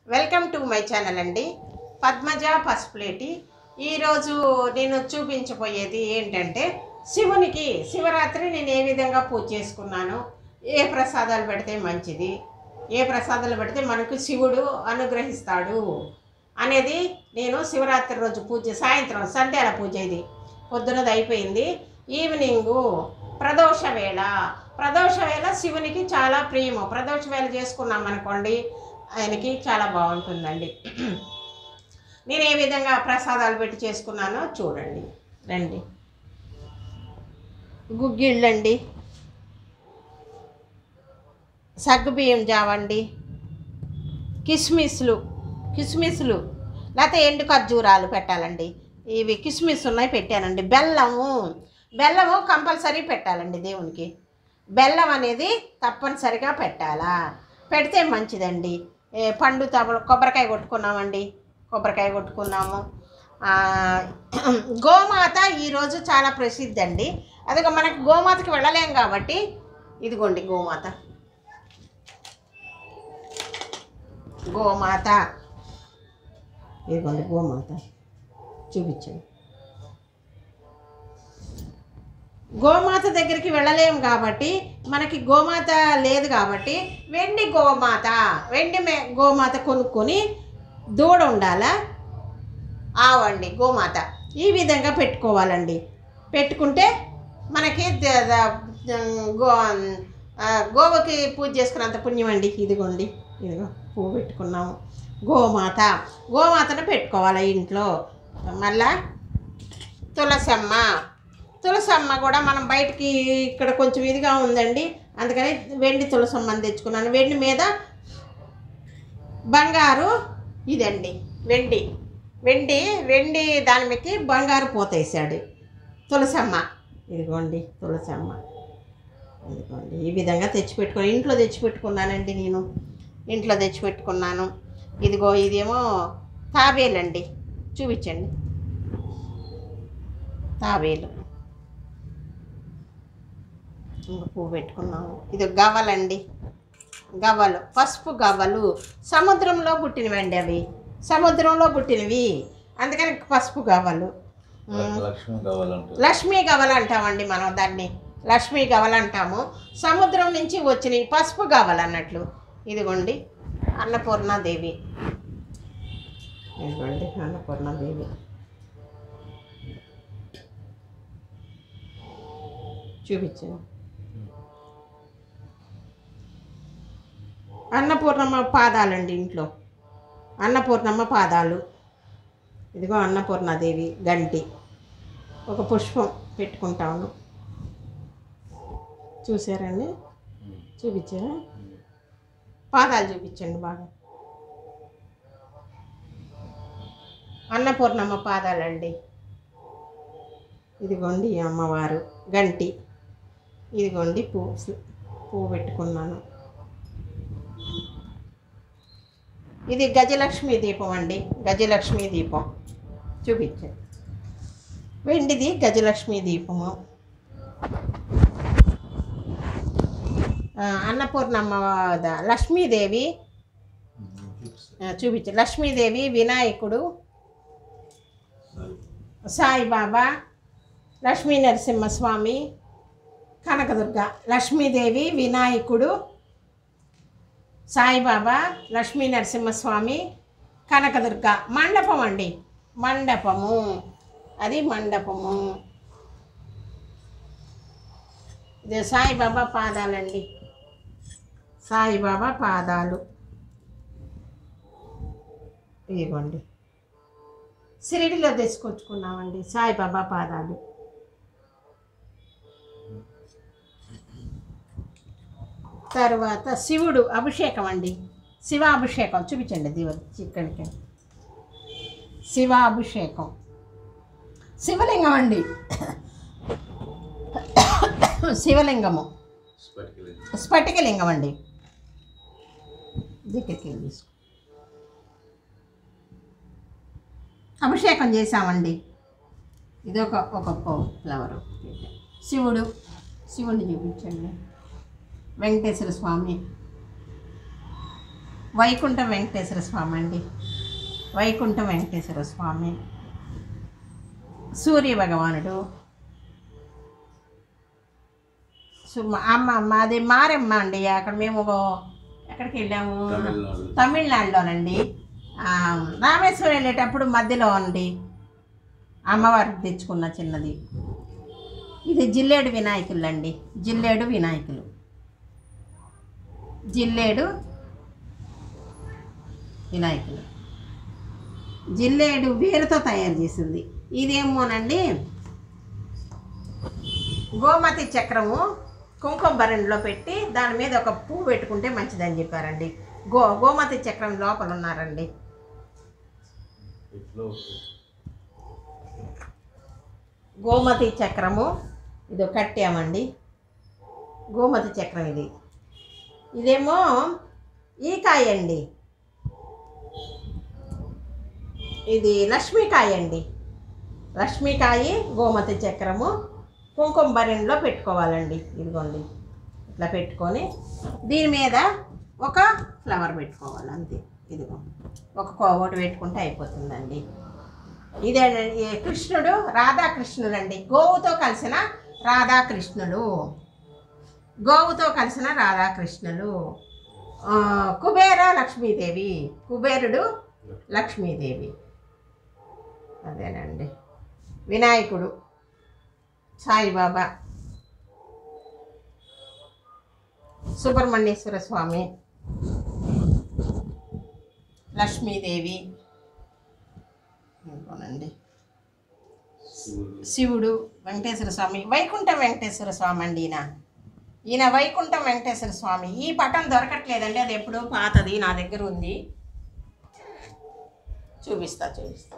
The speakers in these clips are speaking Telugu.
వెల్కమ్ టు మై ఛానల్ అండి పద్మజ పసుపులేటి ఈరోజు నేను చూపించబోయేది ఏంటంటే శివునికి శివరాత్రి నేను ఏ విధంగా పూజ చేసుకున్నాను ఏ ప్రసాదాలు పెడితే మంచిది ఏ ప్రసాదాలు పెడితే మనకు శివుడు అనుగ్రహిస్తాడు అనేది నేను శివరాత్రి రోజు పూజ సాయంత్రం సంధ్యాల పూజ ఇది పొద్దునది అయిపోయింది ఈవినింగు ప్రదోష వేళ ప్రదోష వేళ శివునికి చాలా ప్రియము ప్రదోష వేళ చేసుకున్నాం అనుకోండి ఆయనకి చాలా బాగుంటుందండి నేను ఏ విధంగా ప్రసాదాలు పెట్టి చేసుకున్నానో చూడండి రండి గుగ్గిళ్ళండి సగ్గుబియ్యం జావండి కిస్మిస్లు కిస్మిస్లు లేకపోతే ఎండు ఖర్జూరాలు పెట్టాలండి ఇవి కిస్మిస్ ఉన్నాయి పెట్టానండి బెల్లము బెల్లము కంపల్సరీ పెట్టాలండి దేవునికి బెల్లం అనేది తప్పనిసరిగా పెట్టాలా పెడితే మంచిదండి ఏ పండు తబ కొబ్బరికాయ కొట్టుకున్నామండి కొబ్బరికాయ కొట్టుకున్నాము ఆ, గోమాత ఈరోజు చాలా ప్రసిద్ధి అండి అదిగో మనకి గోమాతకి వెళ్ళలేం కాబట్టి ఇదిగోండి గోమాత గోమాత ఇదిగోండి గోమాత చూపించండి గోమాత దగ్గరికి వెళ్ళలేము కాబట్టి మనకి గోమాత లేదు కాబట్టి వెండి గోమాత వెండి మే గోమాత కొనుక్కొని దూడ ఉండాలా ఆవండి గోమాత ఈ విధంగా పెట్టుకోవాలండి పెట్టుకుంటే మనకి ద- ద- గో ఆ, గోవుకి పూజ చేసుకున్నంత పుణ్యం అండి ఇదిగోండి ఇదిగో పువ్వు పెట్టుకున్నాము గోమాత గోమాతను పెట్టుకోవాలి ఇంట్లో మళ్ళా తులసమ్మ తులసమ్మ కూడా మనం బయటికి ఇక్కడ కొంచెం ఇదిగా ఉందండి అందుకని వెండి తులసమ్మని తెచ్చుకున్నాను వెండి మీద బంగారు ఇదండి వెండి వెండి వెండి దాని మీదకి బంగారు పోతేసాడు తులసమ్మ ఇదిగోండి తులసమ్మ ఇదిగోండి ఈ విధంగా తెచ్చిపెట్టుకుని ఇంట్లో తెచ్చిపెట్టుకున్నానండి నేను ఇంట్లో తెచ్చిపెట్టుకున్నాను ఇదిగో ఇదేమో తాబేలండి చూపించండి తాబేలు ఇంక పువ్వు పెట్టుకున్నాము ఇది గవ్వలండి గవ్వలు పసుపు గవ్వలు సముద్రంలో పుట్టినవండి అవి సముద్రంలో పుట్టినవి అందుకని పసుపు గవ్వలు ఉమ్, లక్ష్మి కావాలంటారు లక్ష్మీ గవలు అంటామండి మనం దాన్ని లక్ష్మీ గవలు అంటాము సముద్రం నుంచి వచ్చినవి పసుపు గవలు అన్నట్లు ఇదిగోండి అన్నపూర్ణాదేవి ఇదిగోండి అన్నపూర్ణాదేవి చూపించండి అన్నపూర్ణమ్మ పాదాలండి ఇంట్లో అన్నపూర్ణమ్మ పాదాలు ఇదిగో అన్నపూర్ణాదేవి గంటి ఒక పుష్పం పెట్టుకుంటాను చూసారండి చూపించారా పాదాలు చూపించండి బాగా అన్నపూర్ణమ్మ పాదాలండి ఇదిగోండి ఈ అమ్మవారు గంటి ఇదిగోండి పువ్వు పువ్వు పెట్టుకున్నాను ఇది గజలక్ష్మి దీపం అండి గజలక్ష్మి దీపం చూపించండి వెండిది గజలక్ష్మి దీపము ఆ, అన్నపూర్ణమ్మ ద- లక్ష్మీదేవి ఆ, చూపించు లక్ష్మీదేవి వినాయకుడు సాయిబాబా లక్ష్మీ నరసింహస్వామి కనకదుర్గ లక్ష్మీదేవి వినాయకుడు సాయిబాబా లక్ష్మీ నరసింహస్వామి కనకదుర్గ మండపం అండి మండపము అది మండపము ఇది సాయిబాబా పాదాలండి సాయిబాబా పాదాలు ఇదిగోండి సిరిడిలో తెచ్చుకొచ్చుకున్నామండి సాయిబాబా పాదాలు తర్వాత శివుడు అభిషేకం అండి శివాభిషేకం చూపించండి దివ ఇక్కడికి శివాభిషేకం శివలింగం అండి శివలింగము స్పటికలింగం. స్ఫటికలింగం అండి దగ్గరికి వెళ్ళి తీసుకో అభిషేకం చేసామండి ఇది ఒక ఒక ఫ్లవర్ శివుడు శివుడిని చూపించండి వెంకటేశ్వర స్వామి వైకుంఠం వెంకటేశ్వర స్వామి అండి వైకుంఠం వెంకటేశ్వర స్వామి సూర్య భగవానుడు సు- అమ్మ మాది మారెమ్మ అండి అక్కడ మేము ఎక్కడికి వెళ్ళాము తమిళనాడు తమిళనాడులోనండి ఆ, రామేశ్వరం వెళ్ళేటప్పుడు మధ్యలో అండి అమ్మవారికి తెచ్చుకున్న చిన్నది ఇది జిల్లేడు వినాయకులు అండి జిల్లేడు వినాయకులు జిల్లేడు వినాయకులు జిల్లేడు వేరుతో తయారు చేసింది ఇదేమోనండి గోమతి చక్రము కుంకుమ భరణిలో పెట్టి దాని మీద ఒక పువ్వు పెట్టుకుంటే మంచిదని చెప్పారండి గో గోమతి చక్రం లోపల ఉన్నారండి ఇట్లో గోమతి చక్రము ఇది కట్టామండి గోమతి చక్రం ఇది ఇదేమో ఈ కాయ అండి ఇది లక్ష్మీకాయ అండి లక్ష్మీకాయ గోమతి చక్రము కుంకుమ భరణిలో పెట్టుకోవాలండి ఇదిగోండి ఇట్లా పెట్టుకొని దీని మీద ఒక ఫ్లవర్ పెట్టుకోవాలి అంతే ఇదిగో ఒక కోవటి పెట్టుకుంటే అయిపోతుందండి ఇదే ఈ కృష్ణుడు రాధాకృష్ణుడు అండి గోవుతో కలిసిన రాధాకృష్ణులు గోవుతో కలిసిన రాధాకృష్ణులు ఆ, కుబేర లక్ష్మీదేవి కుబేరుడు లక్ష్మీదేవి అదేనండి వినాయకుడు సాయిబాబా సుబ్రహ్మణ్యేశ్వర స్వామి లక్ష్మీదేవి ఇంకోనండి శివుడు శివుడు వెంకటేశ్వర స్వామి వైకుంఠం వెంకటేశ్వర స్వామి అండి ఈయన ఈయన వైకుంఠం వెంకటేశ్వర స్వామి ఈ పటం దొరకట్లేదండి అది ఎప్పుడో పాతది నా దగ్గర ఉంది చూపిస్తా చూపిస్తా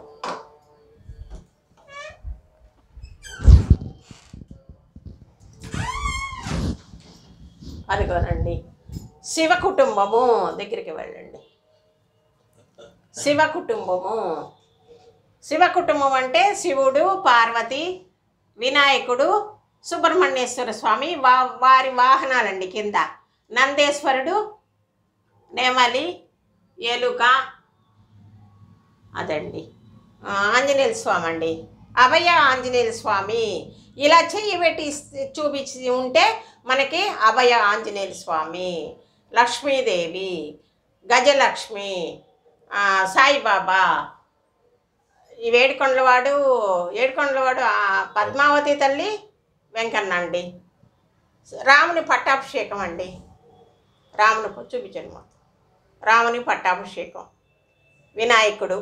అదిగోనండి శివ కుటుంబము దగ్గరికి వెళ్ళండి శివ కుటుంబము శివ కుటుంబం అంటే శివుడు పార్వతి వినాయకుడు సుబ్రహ్మణ్యేశ్వర స్వామి వా వారి వాహనాలండి కింద నందేశ్వరుడు నెమలి ఎలుక అదండి ఆ, ఆంజనేయ స్వామి అండి అభయ ఆంజనేయ స్వామి ఇలా చెయ్యి పెట్టి ఇస్- చూపించి ఉంటే మనకి అభయ ఆంజనేయ స్వామి లక్ష్మీదేవి గజలక్ష్మి ఆ, సాయిబాబా ఈ వేడుకొండలవాడు ఏడుకొండలవాడు ఆ పద్మావతి తల్లి వెంకన్న అండి రాముని పట్టాభిషేకం అండి రాముని ప- చూపించండి మొత్తం రాముని పట్టాభిషేకం వినాయకుడు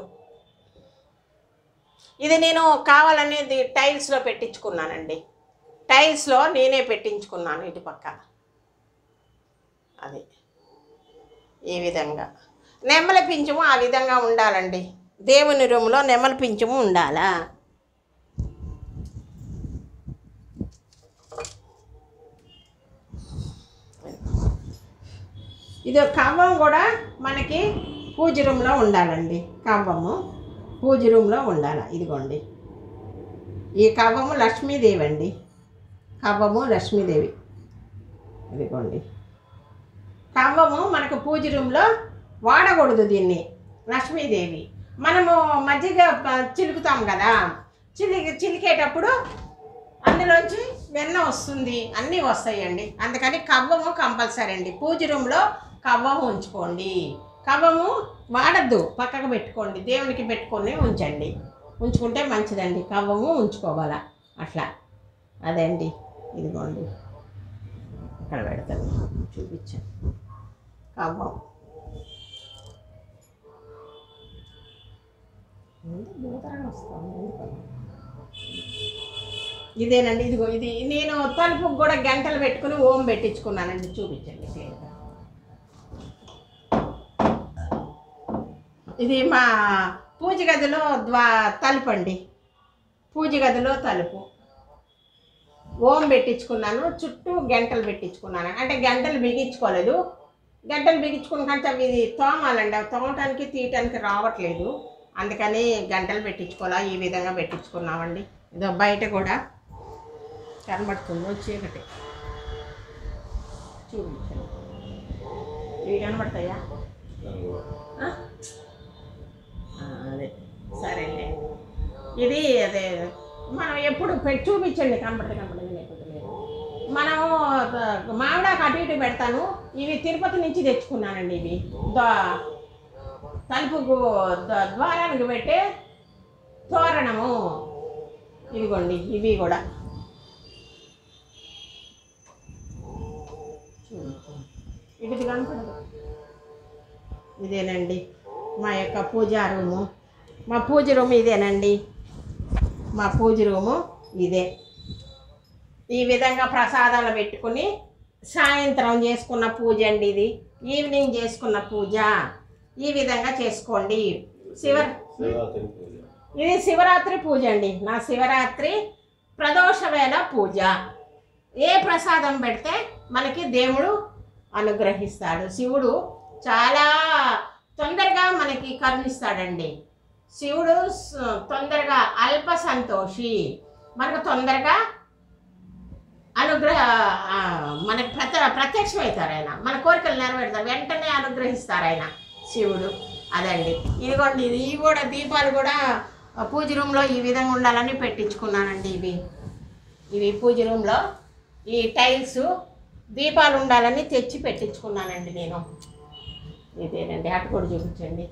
ఇది నేను కావాలనేది టైల్స్లో పెట్టించుకున్నానండి టైల్స్లో నేనే పెట్టించుకున్నాను ఇటు పక్క అది ఈ విధంగా నెమ్మల పింఛము ఆ విధంగా ఉండాలండి దేవుని రూమ్లో నెమ్మల పింఛము ఉండాలా ఇది కవ్వం కూడా మనకి పూజ రూమ్లో ఉండాలండి కవ్వము పూజ రూమ్లో ఉండాలి ఇదిగోండి ఈ కవ్వము లక్ష్మీదేవి అండి కవ్వము లక్ష్మీదేవి ఇదిగోండి కవ్వము మనకు పూజ రూమ్లో వాడకూడదు దీన్ని లక్ష్మీదేవి మనము మజ్జిగ ప- చిలుకుతాం కదా చిలి చిలికేటప్పుడు అందులోంచి వెన్న వస్తుంది అన్నీ వస్తాయండి అందుకని కవ్వము కంపల్సరీ అండి పూజ రూమ్లో కవ్వము ఉంచుకోండి కవ్వము వాడద్దు పక్కకు పెట్టుకోండి దేవునికి పెట్టుకొని ఉంచండి ఉంచుకుంటే మంచిదండి కవ్వము ఉంచుకోవాలా అట్లా అదే అండి ఇదిగోండి ఇక్కడ పెడతాను చూపించాను కవ్వం ఏంటి దూతరాలు వస్తుంది ఎందుకని? ఇదేనండి ఇదిగో ఇది నేను తలుపుకు కూడా గంటలు పెట్టుకుని ఓం పెట్టించుకున్నానండి చూపించండి క్లియర్గా ఇది మా పూజ గదిలో ద్వా తలుపు అండి పూజ గదిలో తలుపు ఓం పెట్టించుకున్నాను చుట్టూ గంటలు పెట్టించుకున్నాను అంటే గంటలు బిగించుకోలేదు గంటలు బిగించుకున్న కంటే అవి తోమాలండి అవి తోమటానికి తీయటానికి రావట్లేదు అందుకని గంటలు పెట్టించుకోవాలా ఈ విధంగా పెట్టించుకున్నామండి ఇదో బయట కూడా కనబడుతుంది చీకటి చూపించండి ఇవి కనబడతాయా ఆ? ఆ, అదే సరేలే ఇది అదే మనం ఎప్పుడు పెట్టి చూపించండి కనపడదు కనపడదు లేకపోతే లేదు మనము ద- మామిడాకు అటు ఇటు పెడతాను ఇవి తిరుపతి నుంచి తెచ్చుకున్నానండి ఇవి ద- తలుపుకు ద- ద్వారానికి పెట్టే తోరణము ఇదిగోండి ఇవి కూడా ఇది కనపడదు ఇదేనండి మా యొక్క పూజా రూము మా పూజ రూమ్ ఇదేనండి మా పూజ రూము ఇదే ఈ విధంగా ప్రసాదాలు పెట్టుకుని సాయంత్రం చేసుకున్న పూజ అండి ఇది ఈవినింగ్ చేసుకున్న పూజ ఈ విధంగా చేసుకోండి శివ శివరాత్రి పూజ ఇది శివరాత్రి పూజ అండి నా శివరాత్రి ప్రదోష వేళ పూజ ఏ ప్రసాదం పెడితే మనకి దేవుడు అనుగ్రహిస్తాడు శివుడు చాలా తొందరగా మనకి కరుణిస్తాడండి శివుడు స- తొందరగా అల్ప సంతోషి మనకు తొందరగా అనుగ్రహ ఆ, మనకి ప్రత ప్రత్యక్షమవుతారు ఆయన మన కోరికలు నెరవేరుతారు వెంటనే అనుగ్రహిస్తారు ఆయన శివుడు అదండి ఇదిగోండి ఇది ఇవి కూడా దీపాలు కూడా ఆ, పూజ రూమ్లో ఈ విధంగా ఉండాలని పెట్టించుకున్నానండి ఇవి ఇవి పూజ రూమ్లో ఈ టైల్స్ దీపాలు ఉండాలని తెచ్చి పెట్టించుకున్నానండి నేను ఇదేనండి అటు కూడా చూపించండి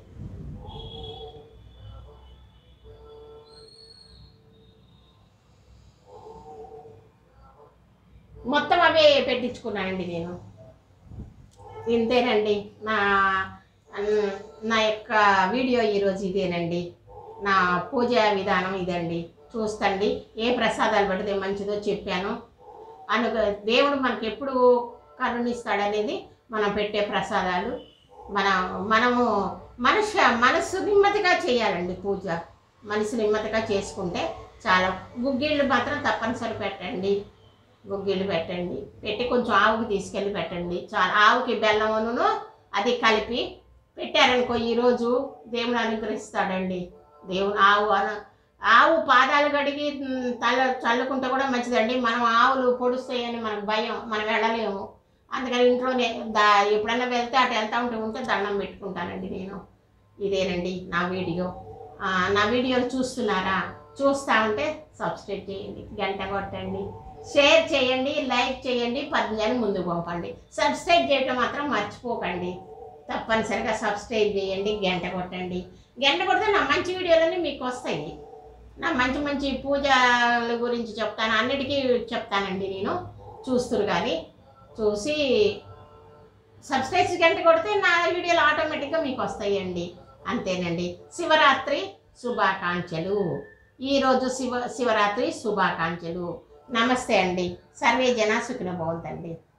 మొత్తం అవే పెట్టించుకున్నానండి నేను ఇంతేనండి నా అన్- నా యొక్క వీడియో ఈరోజు ఇదేనండి నా పూజ విధానం ఇదండి చూస్తండి ఏ ప్రసాదాలు పెడితే మంచిదో చెప్పాను అనుక దేవుడు మనకి ఎప్పుడు కరుణిస్తాడనేది మనం పెట్టే ప్రసాదాలు మన మనము మనుష మనసు నిమ్మతిగా చేయాలండి పూజ మనసు నిమ్మతిగా చేసుకుంటే చాలా గుగ్గిళ్ళు మాత్రం తప్పనిసరి పెట్టండి గుగ్గిళ్ళు పెట్టండి పెట్టి కొంచెం ఆవుకి తీసుకెళ్ళి పెట్టండి చాలా ఆవుకి బెల్లమును అది కలిపి పెట్టారనుకో ఈరోజు దేవుడు అనుగ్రహిస్తాడండి దేవుడు ఆవు అన ఆవు పాదాలు కడిగి మ్, తల చల్లుకుంటే కూడా మంచిదండి మనం ఆవులు పొడుస్తాయని మనకు భయం మనం వెళ్ళలేము అందుకని ఇంట్లోనే దా ఎప్పుడన్నా వెళ్తే అటు వెళ్తా ఉంటే ఉంటే దండం పెట్టుకుంటానండి నేను ఇదేనండి నా వీడియో ఆ, నా వీడియోలు చూస్తున్నారా చూస్తా ఉంటే సబ్స్క్రైబ్ చేయండి గంట కొట్టండి షేర్ చేయండి లైక్ చేయండి పద్యాన్ని ముందుకు పంపండి సబ్స్క్రైబ్ చేయటం మాత్రం మర్చిపోకండి తప్పనిసరిగా సబ్స్క్రైబ్ చేయండి గంట కొట్టండి గంట కొడితే నా మంచి వీడియోలన్నీ మీకు వస్తాయి నా మంచి మంచి పూజల గురించి చెప్తాను అన్నిటికీ చెప్తానండి నేను చూస్తురు కానీ చూసి సబ్స్క్రైబ్ గంట కొడితే నా వీడియోలు ఆటోమేటిక్గా మీకు వస్తాయండి అంతేనండి శివరాత్రి శుభాకాంక్షలు ఈరోజు శివ శివరాత్రి శుభాకాంక్షలు నమస్తే అండి సర్వే జన సుఖిన భవంతండి